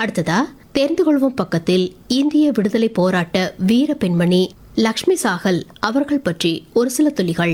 அடுத்ததா தெரிந்து கொள்வோம் பக்கத்தில் இந்திய விடுதலை போராட்ட வீர பெண்மணி லக்ஷ்மி சாகல் அவர்கள் பற்றி ஒரு சில துளிகள்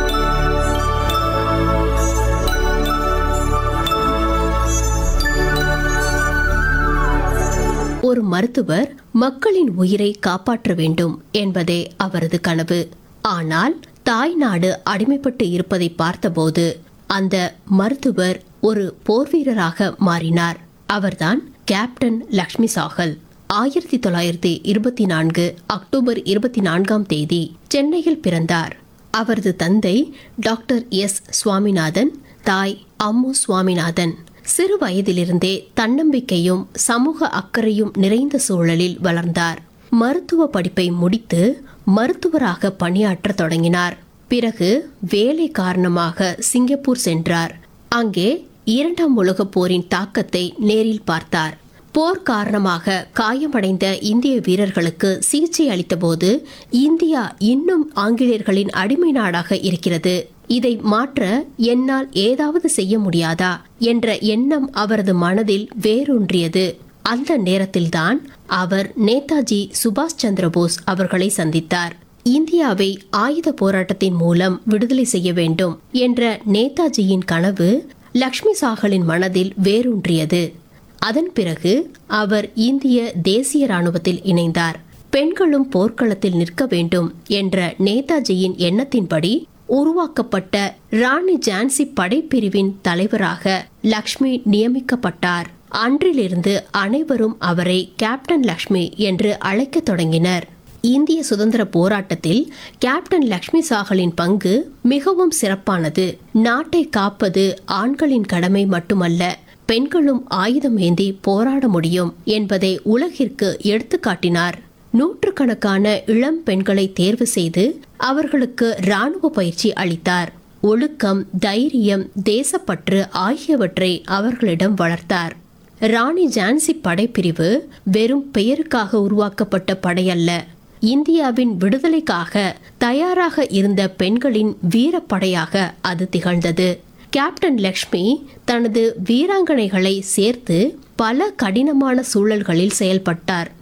ஒரு மருத்துவர் மக்களின் உயிரை காப்பாற்ற வேண்டும் என்பதே அவரது கனவு ஆனால் தாய் நாடு அடிமைப்பட்டு இருப்பதை பார்த்தபோது அந்த மருத்துவர் ஒரு போர்வீரராக மாறினார் அவர்தான் கேப்டன் லக்ஷ்மி சாகல் ஆயிரத்தி தொள்ளாயிரத்தி இருபத்தி நான்கு அக்டோபர் இருபத்தி நான்காம் தேதி சென்னையில் பிறந்தார் அவரது தந்தை டாக்டர் எஸ் சுவாமிநாதன் தாய் அம்மு சுவாமிநாதன் சிறு வயதிலிருந்தே தன்னம்பிக்கையும் சமூக அக்கறையும் நிறைந்த சூழலில் வளர்ந்தார் மருத்துவ படிப்பை முடித்து மருத்துவராக பணியாற்ற தொடங்கினார் பிறகு வேலை காரணமாக சிங்கப்பூர் சென்றார் அங்கே இரண்டாம் உலகப் போரின் தாக்கத்தை நேரில் பார்த்தார் போர் காரணமாக காயமடைந்த இந்திய வீரர்களுக்கு சிகிச்சை அளித்தபோது இந்தியா இன்னும் ஆங்கிலேயர்களின் அடிமை நாடாக இருக்கிறது இதை மாற்ற என்னால் ஏதாவது செய்ய முடியாதா என்ற எண்ணம் அவரது மனதில் வேரூன்றியது அந்த நேரத்தில்தான் அவர் நேதாஜி சுபாஷ் சந்திரபோஸ் அவர்களை சந்தித்தார் இந்தியாவை ஆயுத போராட்டத்தின் மூலம் விடுதலை செய்ய வேண்டும் என்ற நேதாஜியின் கனவு லக்ஷ்மி சாகலின் மனதில் வேரூன்றியது அதன் பிறகு அவர் இந்திய தேசிய ராணுவத்தில் இணைந்தார் பெண்களும் போர்க்களத்தில் நிற்க வேண்டும் என்ற நேதாஜியின் எண்ணத்தின்படி உருவாக்கப்பட்ட ராணி ஜான்சி படைப்பிரிவின் தலைவராக லக்ஷ்மி நியமிக்கப்பட்டார் அன்றிலிருந்து அனைவரும் அவரை கேப்டன் லக்ஷ்மி என்று அழைக்கத் தொடங்கினர் இந்திய சுதந்திர போராட்டத்தில் கேப்டன் லக்ஷ்மி சாகலின் பங்கு மிகவும் சிறப்பானது நாட்டை காப்பது ஆண்களின் கடமை மட்டுமல்ல பெண்களும் ஆயுதம் ஏந்தி போராட முடியும் என்பதை உலகிற்கு எடுத்துக்காட்டினார் நூற்றுக்கணக்கான இளம் பெண்களை தேர்வு செய்து அவர்களுக்கு ராணுவ பயிற்சி அளித்தார் ஒழுக்கம் தைரியம் தேசப்பற்று ஆகியவற்றை அவர்களிடம் வளர்த்தார் ராணி ஜான்சி படைப்பிரிவு வெறும் பெயருக்காக உருவாக்கப்பட்ட படையல்ல இந்தியாவின் விடுதலைக்காக தயாராக இருந்த பெண்களின் வீரப்படையாக அது திகழ்ந்தது கேப்டன் லக்ஷ்மி தனது வீராங்கனைகளை சேர்த்து பல கடினமான சூழல்களில் செயல்பட்டார்